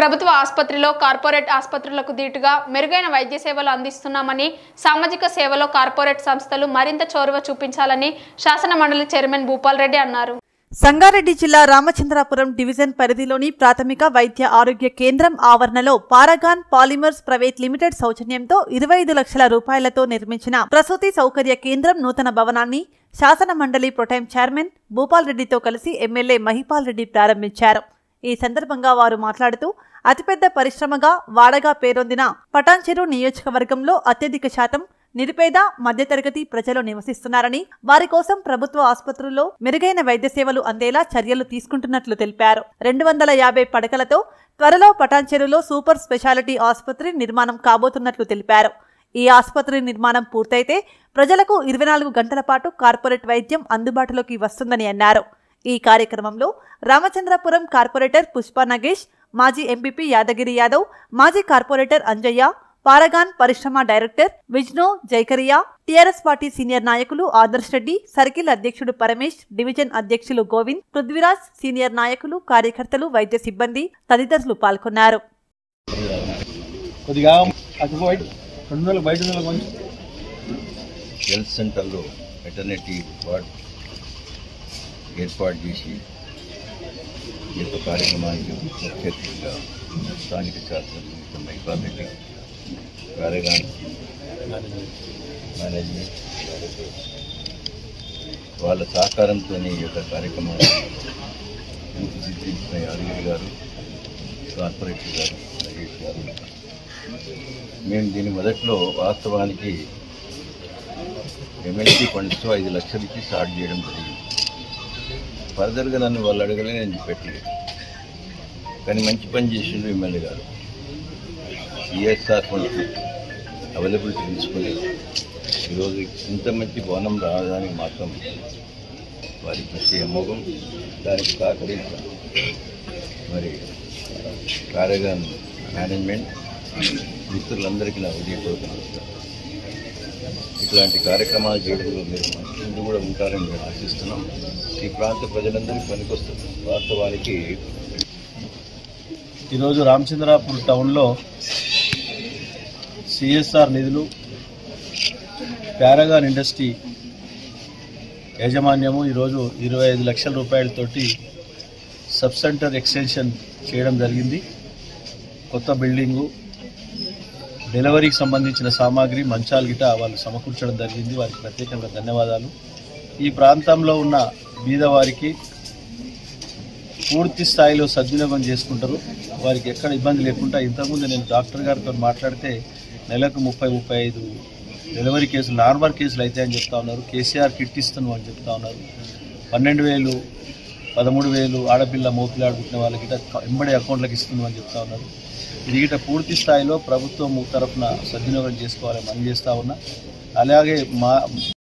ప్రభుత్వ ఆసుపత్రిలో కార్పొరేట్ ఆసుపత్రులకు దీటుగా మెరుగైన వైద్య సేవలు అందిస్తున్నామని సామాజిక సేవలో కార్పొరేట్ సంస్థలు మరింత చొరవ చూపించాలని శాసన మండలి చైర్మన్ భూపాల్ రెడ్డి అన్నారు సంగారెడ్డి జిల్లా రామచంద్రాపురం డివిజన్ పరిధిలోని ప్రాథమిక వైద్య ఆరోగ్య కేంద్రం ఆవరణలో పారాగాన్ పాలిమర్స్ ప్రైవేట్ లిమిటెడ్ సౌజన్యంతో ఇరవై ఐదు లక్షల రూపాయలతో నిర్మించిన ప్రసూతి సౌకర్య కేంద్రం నూతన భవనాన్ని శాసన మండలి ప్రొటైం చైర్మన్ భూపాల్ రెడ్డితో కలిసి ఎమ్మెల్యే మహిపాల్ రెడ్డి ప్రారంభించారు ఈ సందర్భంగా వారు మాట్లాడుతూ అతిపెద్ద పరిశ్రమగా వాడగా పేరొందిన పటాన్చెరు నియోజకవర్గంలో అత్యధిక శాతం నిరుపేద మధ్యతరగతి ప్రజలు నివసిస్తున్నారని వారి కోసం ప్రభుత్వ ఆసుపత్రుల్లో మెరుగైన వైద్య సేవలు అందేలా చర్యలు తీసుకుంటున్నట్లు తెలిపారు రెండు వందల యాభై పడకలతో త్వరలో పటాన్చెరులో సూపర్ స్పెషాలిటీ ఆసుపత్రి నిర్మాణం కాబోతున్నట్లు తెలిపారు ఈ ఆసుపత్రి నిర్మాణం పూర్తయితే ప్రజలకు ఇరవై నాలుగు గంటల పాటు కార్పొరేట్ వైద్యం అందుబాటులోకి వస్తుందని అన్నారు ఈ కార్యక్రమంలో రామచంద్రపురం కార్పొరేటర్ పుష్ప నగేష్ మాజీ ఎంపీపీ యాదగిరి యాదవ్ మాజీ కార్పొరేటర్ అంజయ్య పారగాన్ పరిశ్రమ director Vishnu Jaikaria TRS party senior నాయకులు ఆదర్శ్ రెడ్డి సర్కిల్ అధ్యక్షుడు పరమేష్ డివిజన్ అధ్యక్షులు గోవింద్ పృథ్వీరాజ్ సీనియర్ నాయకులు కార్యకర్తలు వైద్య సిబ్బంది తదితరులు పాల్గొన్నారు కొద్దిగా అటు బయట రెండు నెలలు బయట నెలలు కొంచెం హెల్త్ సెంటర్లో మెటర్నిటీ వార్డ్ ఏర్పాటు చేసి ఈ యొక్క కార్యక్రమానికి ముఖ్య అతిథిగా స్థానిక శాసనసభ్యులు మైపాల్ రెడ్డి కార్యగాన్ మేనేజ్మెంట్ వాళ్ళ సహకారంతో ఈ యొక్క కార్యక్రమాన్ని తీర్చిదిద్దించిన యాదగిరి గారు కార్పొరేటర్ గారు నగేష్ గారు మేము దీని మొదట్లో వాస్తవానికి ఎమ్మెల్సీ ఫండ్స్తో ఐదు లక్షలకి స్టార్ట్ చేయడం జరిగింది ఫర్దర్గా నన్ను వాళ్ళు అడగలే నేను పెట్టలేదు కానీ మంచి పని చేసిండు ఎమ్మెల్యే గారు సిఎస్ఆర్ ఫండ్స్ అవైలబిలిటీ తీసుకుని ఈరోజు ఇంత మంచి భవనం రావడానికి మాత్రం వారి కృషి అమోఘం దానికి సహకరించాం మరి కార్యగాన్ మేనేజ్మెంట్ మిత్రులందరికీ నా ఉదయపూర్వక నమస్కారం ఇట్లాంటి కార్యక్రమాలు చేయడంలో మీరు ముందు కూడా ఉంటారని మేము ఆశిస్తున్నాం ఈ ప్రాంత ప్రజలందరికీ పనికొస్తుంది వాస్తవానికి ఈరోజు రామచంద్రాపూర్ టౌన్లో సిఎస్ఆర్ నిధులు పారాగాన్ ఇండస్ట్రీ యాజమాన్యము ఈరోజు ఇరవై ఐదు లక్షల రూపాయలతోటి సబ్ సెంటర్ ఎక్స్టెన్షన్ చేయడం జరిగింది కొత్త బిల్డింగు డెలివరీకి సంబంధించిన సామాగ్రి మంచాలు గిట వాళ్ళు సమకూర్చడం జరిగింది వారికి ప్రత్యేకంగా ధన్యవాదాలు ఈ ప్రాంతంలో ఉన్న బీదవారికి పూర్తి స్థాయిలో సద్వినియోగం చేసుకుంటారు వారికి ఎక్కడ ఇబ్బంది లేకుండా ఇంతకుముందు నేను డాక్టర్ గారితో మాట్లాడితే నెలకు ముప్పై ముప్పై ఐదు డెలివరీ కేసులు నార్మల్ కేసులు అయితే అని చెప్తా ఉన్నారు కేసీఆర్ కిట్ ఇస్తున్నాం అని చెప్తా ఉన్నారు పన్నెండు వేలు పదమూడు వేలు ఆడపిల్ల మోపిలాడు పుట్టిన వాళ్ళకి గిట్ట ఎంబడి అకౌంట్లకు ఇస్తున్నాం అని చెప్తా ఉన్నారు ఇది గిట్ట పూర్తి స్థాయిలో ప్రభుత్వం తరఫున సద్వినియోగం చేసుకోవాలని మనం చేస్తా ఉన్నా అలాగే మా